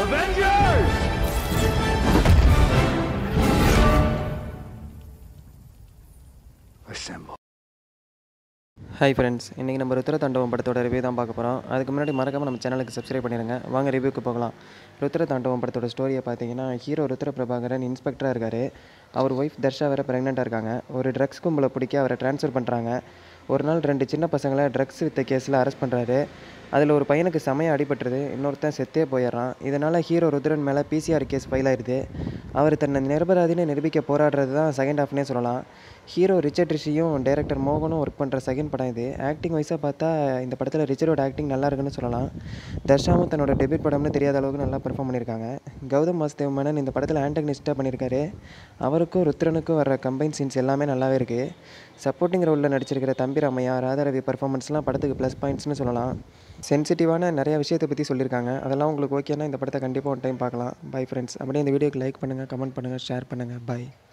Assemble. Hi friends இன்றைக்கி நம்ம ருத்ர தாண்டவம் படத்தோட ரிவ்யூ தான் பார்க்க போகிறோம் அதுக்கு முன்னாடி மறக்காமல் நம்ம சேனலுக்கு சப்ஸ்கிரைப் பண்ணிடுங்க வாங்க ரிவ்யூக்கு போகலாம் ருத்ர தாண்டவம் படத்தோட ஸ்டோரியை பார்த்தீங்கன்னா ஹீரோ ருத்ர பிரபாகரன் இன்ஸ்பெக்டராக இருக்கார் அவர் ஒய்ஃப் தர்ஷா வேறு ப்ரெக்னெண்ட்டாக இருக்காங்க ஒரு ட்ரக்ஸ் கும்பலை பிடிக்க அவரை ட்ரான்ஸ்ஃபர் பண்ணுறாங்க ஒரு நாள் ரெண்டு சின்ன பசங்களை ட்ரக்ஸ் வித்த கேஸில் அரெஸ்ட் பண்ணுறாரு அதில் ஒரு பையனுக்கு செமையாக அடிபட்டுருது இன்னொருத்தன் செத்தே போயிடுறான் இதனால் ஹீரோ ருத்ரன் மேலே பிசிஆர் கேஸ் ஃபைல் ஆயிடுது அவர் தன்னை நிரபராதின்னு நிரூபிக்க போராடுறது தான் செகண்ட் ஹாஃப்னே சொல்லலாம் ஹீரோ ரிச்சர்ட் ரிஷியும் டைரக்டர் மோகனும் ஒர்க் பண்ணுற செகண்ட் படம் இது ஆக்டிங் வைஸாக பார்த்தா இந்த படத்தில் ரிச்சர்டோட ஆக்டிங் நல்லா இருக்குன்னு சொல்லலாம் தர்ஷாவும் தன்னோட டெபியூட் படம்னு தெரியாத அளவுக்கு நல்லா பெர்ஃபார்ம் பண்ணியிருக்காங்க கௌதம் வாசுதேவ் மேனன் இந்த படத்தில் ஆண்டகனிஸ்ட்டாக பண்ணியிருக்காரு அவருக்கும் ருத்ரனுக்கும் வர கம்பைன் சீன்ஸ் எல்லாமே நல்லாவே இருக்குது சப்போர்ட்டிங் ரோலில் நடிச்சிருக்கிற தம்பி ராமையா ராதாரவி பர்ஃபார்மன்ஸ்லாம் படத்துக்கு ப்ளஸ் பாயிண்ட்ஸ்னு சொல்லலாம் சென்சிட்டிவான நிறைய விஷயத்தை பற்றி சொல்லியிருக்காங்க அதெல்லாம் உங்களுக்கு ஓகேனா இந்த படத்தை கண்டிப்பாக ஒன் டைம் பார்க்கலாம் பை ஃப்ரெண்ட்ஸ் அப்படியே இந்த வீடியோக்கு லைக் பண்ணுங்கள் கமெண்ட் பண்ணுங்கள் ஷேர் பண்ணுங்கள் பை